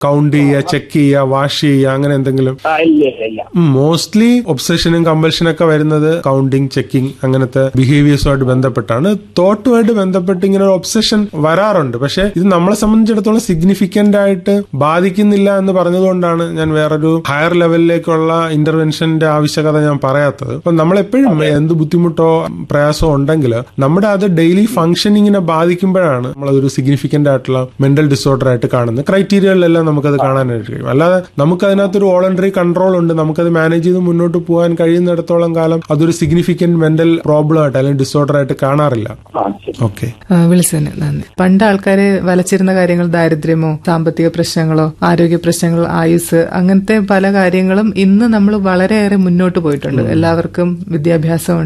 count ചെയ്യുക check ചെയ്യുക wash ചെയ്യുക അങ്ങനെ എന്തെങ്കിലും ആ ഇല്ല ഇല്ല ഇല്ല മോസ്റ്റ്ലി ഒബ്സഷനും കമ്പൽഷനും ഒക്കെ വരുന്നത് കൗണ്ടിങ് ചെക്കിങ് അങ്ങനത്തെ ബിഹേവിയേഴ്സുമായിട്ട് ബന്ധപ്പെട്ടാണ് തോട്ടുമായിട്ട് ബന്ധപ്പെട്ട് ഇങ്ങനെ ഒരു ഒബ്സഷൻ വരാറുണ്ട് പക്ഷെ ഇത് നമ്മളെ സംബന്ധിച്ചിടത്തോളം സിഗ്നിഫിക്കന്റ് ആയിട്ട് ബാധിക്കുന്നില്ല എന്ന് പറഞ്ഞതുകൊണ്ടാണ് ഞാൻ വേറൊരു ഹയർ ലെവലിലേക്കുള്ള ഇന്റർവെൻഷന്റെ ആവശ്യകത ഞാൻ പറയാത്തത് അപ്പൊ നമ്മളെപ്പോഴും എന്ത് ബുദ്ധിമുട്ടോ പ്രയാസമോ ഉണ്ടെങ്കിൽ നമ്മുടെ അത് ഡെയിലി ഫംഗ്ഷനിങ്ങിനെ ബാധിക്കുമ്പോഴാണ് നമ്മളതൊരു സിഗ്നിഫിക്കന്റ് ആയിട്ടുള്ള മെന്റൽ ഡിസോർഡർ ആയിട്ട് കാണുന്നത് ക്രൈറ്റീരിയകളിലെല്ലാം നമുക്കത് കാണാനായിട്ട് കഴിയും അല്ലാതെ നമുക്ക് അതിനകത്തൊരു വോളണ്ടറി കൺട്രോൾ ഉണ്ട് നമുക്കത് മാനേജ് ചെയ്ത് മുന്നോട്ട് പോകാൻ കഴിയുന്നിടത്തോളം കാലം അതൊരു സിഗ്നിഫിക്കന്റ് മെന്റൽ പ്രോബ്ലം ആയിട്ട് അല്ലെങ്കിൽ ഡിസോർഡർ ആയിട്ട് കാണാറില്ല ആ ശരി ഓക്കെ ആ, വിളിച്ചതിന് നന്ദി പണ്ട് ആൾക്കാരെ വലച്ചിരുന്ന കാര്യങ്ങൾ ദാരിദ്ര്യമോ സാമ്പത്തിക പ്രശ്നങ്ങളോ ആരോഗ്യ പ്രശ്നങ്ങൾ ആയുസ് അങ്ങനത്തെ പല കാര്യങ്ങളും ഇന്ന് നമ്മൾ വളരെയേറെ മുന്നോട്ട് പോയിട്ടുണ്ട് എല്ലാവർക്കും വിദ്യാഭ്യാസം